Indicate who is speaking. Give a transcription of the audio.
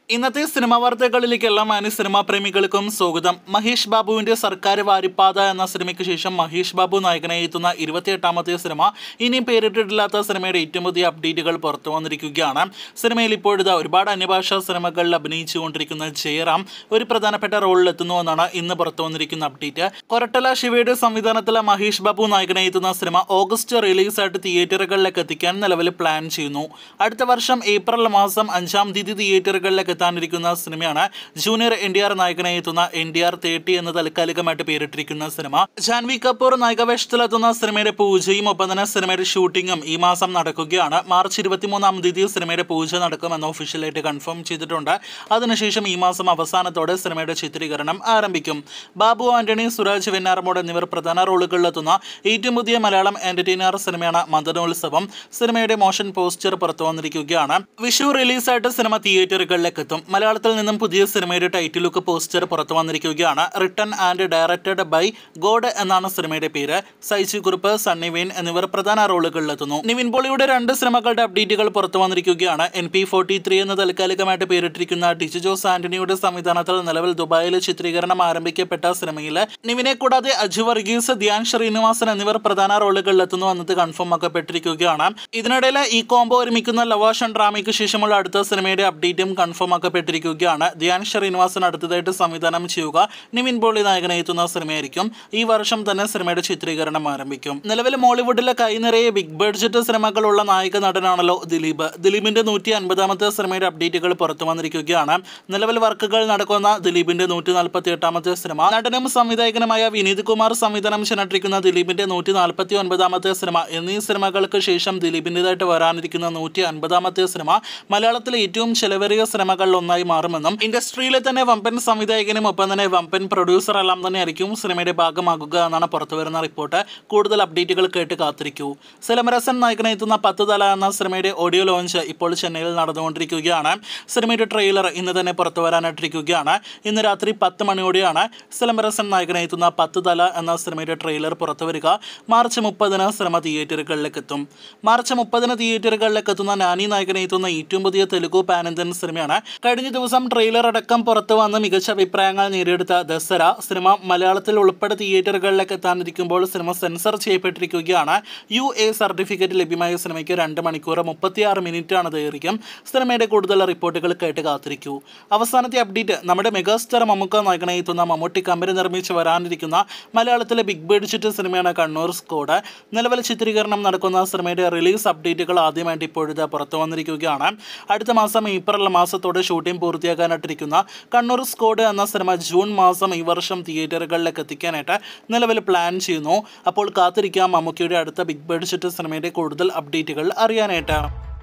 Speaker 1: ഇന്നത്തെ സിനിമാ വാർത്തകളിലേക്കെല്ലാം മാന്യ സിനിമാ പ്രേമികൾക്കും സ്വാഗതം മഹേഷ് ബാബുവിന്റെ സർക്കാർ വാരിപ്പാത എന്ന സിനിമയ്ക്ക് ശേഷം മഹേഷ് ബാബു നായകനായി എത്തുന്ന ഇരുപത്തിയെട്ടാമത്തെ സിനിമ ഇനിയും പേരിട്ടിട്ടില്ലാത്ത സിനിമയുടെ ഏറ്റവും പുതിയ അപ്ഡേറ്റുകൾ പുറത്തു വന്നിരിക്കുകയാണ് സിനിമയിൽ ഇപ്പോഴിതാ ഒരുപാട് അന്യഭാഷാ സിനിമകളിൽ അഭിനയിച്ചുകൊണ്ടിരിക്കുന്ന ജയറാം ഒരു പ്രധാനപ്പെട്ട റോളിൽ എത്തുന്നു എന്നാണ് ഇന്ന് പുറത്തു വന്നിരിക്കുന്ന അപ്ഡേറ്റ് കൊരട്ടല ശിവയുടെ സംവിധാനത്തിലെ മഹേഷ് ബാബു നായകനായി എത്തുന്ന സിനിമ ഓഗസ്റ്റ് റിലീസായിട്ട് തിയേറ്ററുകളിലേക്ക് എത്തിക്കാൻ നിലവിൽ പ്ലാൻ ചെയ്യുന്നു അടുത്ത വർഷം ഏപ്രിൽ മാസം അഞ്ചാം തീയതി തിയേറ്ററുകളിലേക്ക് എത്താനിരിക്കുന്ന സിനിമയാണ് ജൂനിയർ എൻ ഡി ആർ നായകനായി എത്തുന്ന എൻ ഡി ആർ തേർട്ടി എന്ന് താൽക്കാലികമായിട്ട് പേരിട്ടിരിക്കുന്ന സിനിമ ജാൻവി കപൂർ നായകവേഷത്തിലെത്തുന്ന സിനിമയുടെ പൂജയും ഒപ്പം തന്നെ സിനിമയുടെ ഷൂട്ടിങ്ങും ഈ മാസം നടക്കുകയാണ് മാർച്ച് ഇരുപത്തിമൂന്നാം തീയതി സിനിമയുടെ പൂജ നടക്കുമെന്ന് ഒഫീഷ്യലായിട്ട് കൺഫേം ചെയ്തിട്ടുണ്ട് അതിനുശേഷം ഈ മാസം അവസാനത്തോടെ സിനിമയുടെ ചിത്രീകരണം ആരംഭിക്കും ബാബു ആന്റണി സുരാജ് വെന്നാറമോട് എന്നിവർ പ്രധാന റോളുകളിലെത്തുന്ന ഏറ്റവും പുതിയ മലയാളം എന്റർടൈനർ സിനിമയാണ് മദനോത്സവം സിനിമയുടെ മോഷൻ പോസ്റ്റർ പുറത്തു വന്നിരിക്കുകയാണ് വിഷു റിലീസായിട്ട് സിനിമ തിയേറ്ററുകളിലേക്ക് എത്തും മലയാളത്തിൽ നിന്നും പുതിയ സിനിമയുടെ ടൈറ്റിൽ ലുക്ക് പോസ്റ്റർ പുറത്തു വന്നിരിക്കുകയാണ് written and directed by God എന്നാണ് സിനിമയുടെ പേര് സൈജു കുറുപ്പ് സണ്ണി വെയിൻ എന്നിവർ പ്രധാന റോളുകളിലെത്തുന്നു നിവിൻ പോളിയുടെ രണ്ട് സിനിമകളുടെ അപ്ഡേറ്റുകൾ പുറത്തു വന്നിരിക്കുകയാണ് എൻ പി ഫോർട്ടി ത്രീ എന്ന് താൽക്കാലികമായിട്ട് പേരിട്ടിരിക്കുന്ന ഡിജു ജോസ് ആന്റണിയുടെ സംവിധാനത്തിൽ നിലവിൽ ദുബായിൽ ചിത്രീകരണം ആരംഭിക്കപ്പെട്ട സിനിമയിൽ നിവിനെ കൂടാതെ അജു വർഗീസ് ധ്യാൻ ശ്രീനിവാസൻ എന്നിവർ പ്രധാന റോളുകളിലെത്തുന്നു എന്നത് കൺഫേം ആക്കപ്പെട്ടിരിക്കുകയാണ് ഇതിനിടയിൽ ഈ കോംബോ ഒരുമിക്കുന്ന ലവാഷൻ ഡ്രാമയ്ക്ക് ശേഷമുള്ള അടുത്ത സിനിമയുടെ അപ്ഡേറ്റും കൺഫേം ആക്കപ്പെട്ടിരിക്കുകയാണ് ധ്യാൻ ശ്രീനിവാസൻ അടുത്തതായിട്ട് സംവിധാനം ചെയ്യുക നിവിൻ പോളി നായകനായി എത്തുന്ന സിനിമയായിരിക്കും ഈ വർഷം തന്നെ സിനിമയുടെ ചിത്രീകരണം ആരംഭിക്കും നിലവിൽ മോളിവുഡിലെ കൈനിറയെ ബിഗ് ബഡ്ജറ്റ് സിനിമകളുള്ള നായക നടനാണല്ലോ ദിലീപ് ദിലീപിന്റെ നൂറ്റി അൻപതാമത്തെ സിനിമയുടെ അപ്ഡേറ്റുകൾ പുറത്തു വന്നിരിക്കുകയാണ് നിലവിൽ വർക്കുകൾ നടക്കുന്ന ദിലീപിന്റെ നൂറ്റി നാൽപ്പത്തി എട്ടാമത്തെ സിനിമ നടനും സംവിധായകനുമായ വിനീത് കുമാർ സംവിധാനം ചെയ്തിരിക്കുന്ന ദിലീപിന്റെ നൂറ്റി നാൽപ്പത്തി ഒൻപതാമത്തെ സിനിമ എന്നീ സിനിമകൾക്ക് ശേഷം ദിലീപിൻ്റെതായിട്ട് വരാനിരിക്കുന്ന നൂറ്റി അൻപതാമത്തെ സിനിമ മലയാളത്തിലെ ഏറ്റവും ചെലവേറിയ സിനിമകളിൽ ഒന്നായി മാറുമെന്നും ഇൻഡസ്ട്രിയിലെ തന്നെ വമ്പൻ സംവിധായകനും ഒപ്പം തന്നെ വമ്പൻ പ്രൊഡ്യൂസർ എല്ലാം തന്നെ ആയിരിക്കും സിനിമയുടെ ഭാഗമാകുക എന്നാണ് പുറത്തുവരുന്ന റിപ്പോർട്ട് കൂടുതൽ അപ്ഡേറ്റുകൾ കേട്ട് കാത്തിരിക്കൂ സെലമരസൻ നായകനെ എത്തുന്ന പത്ത് തല എന്ന സിനിമയുടെ ഓഡിയോ ലോഞ്ച് ഇപ്പോൾ ചെന്നൈയിൽ നടന്നുകൊണ്ടിരിക്കുകയാണ് സിനിമയുടെ ട്രെയിലർ ഇന്ന് തന്നെ പുറത്തു വരാനായിട്ടിരിക്കുകയാണ് ഇന്ന് രാത്രി പത്ത് മണിയോടെയാണ് സെലമരസൻ നായകനെ എത്തുന്ന പത്ത് തല എന്ന സിനിമയുടെ ട്രെയിലർ പുറത്തു വരിക മാർച്ച് മുപ്പതിന് സിനിമ തിയേറ്ററുകളിലേക്ക് എത്തും മാർച്ച് മുപ്പതിന് തിയേറ്ററുകളിലേക്ക് എത്തുന്ന നാനി നായകനെ എത്തുന്ന ഏറ്റവും പുതിയ തെലുഗു പാൻ ഇന്ത്യൻ സിനിമയാണ് കഴിഞ്ഞ ദിവസം ട്രെയിലർ അടക്കം പുറത്തു വന്ന് മികച്ച അഭിപ്രായങ്ങൾ നേടിയെടുത്ത ദസറ സിനിമ മലയാളത്തിൽ ഉൾപ്പെടെ തിയേറ്ററുകളിലേക്ക് എത്താനിരിക്കുമ്പോൾ സിനിമ സെൻസർ ചെയ്യപ്പെട്ടിരിക്കുകയാണ് യു എ സർട്ടിഫിക്കറ്റ് ലഭ്യമായ സിനിമയ്ക്ക് രണ്ട് മണിക്കൂർ മുപ്പത്തിയാറ് മിനിറ്റാണ് ദൈർഘ്യം സിനിമയുടെ കൂടുതൽ റിപ്പോർട്ടുകൾ കേട്ട് കാത്തിരിക്കൂ അവസാനത്തെ അപ്ഡേറ്റ് നമ്മുടെ മെഗാസ്റ്റാർ മമ്മൂക്ക നായകനായി എത്തുന്ന മമ്മൂട്ടി കമ്പനി നിർമ്മിച്ച് വരാനിരിക്കുന്ന മലയാളത്തിലെ ബിഗ് ബഡ്ജറ്റ് സിനിമയാണ് കണ്ണൂർ സ്കോഡ് നിലവിൽ ചിത്രീകരണം നടക്കുന്ന സിനിമയുടെ റിലീസ് അപ്ഡേറ്റുകൾ ആദ്യമായിട്ട് ഇപ്പോഴത്തെ പുറത്തു വന്നിരിക്കുകയാണ് അടുത്ത മാസം ഏപ്രിൽ മാസത്തോടെ ഷൂട്ടിംഗ് പൂർത്തിയാക്കാനായിട്ടിരിക്കുന്ന കണ്ണൂർ സ്കോഡ് എന്ന സിനിമ ജൂൺ മാസം ഈ വർഷം തിയേറ്ററുകളിലേക്ക് എത്തിക്കാനായിട്ട് നിലവിൽ പ്ലാൻ ചെയ്യുന്നു അപ്പോൾ കാത്തിരിക്കാം മമ്മൂക്കിയുടെ അടുത്ത ബിഗ് ബഡ്ജറ്റ് സിനിമയുടെ കൂടുതൽ അപ്ഡേറ്റുകൾ അറിയാനായിട്ട്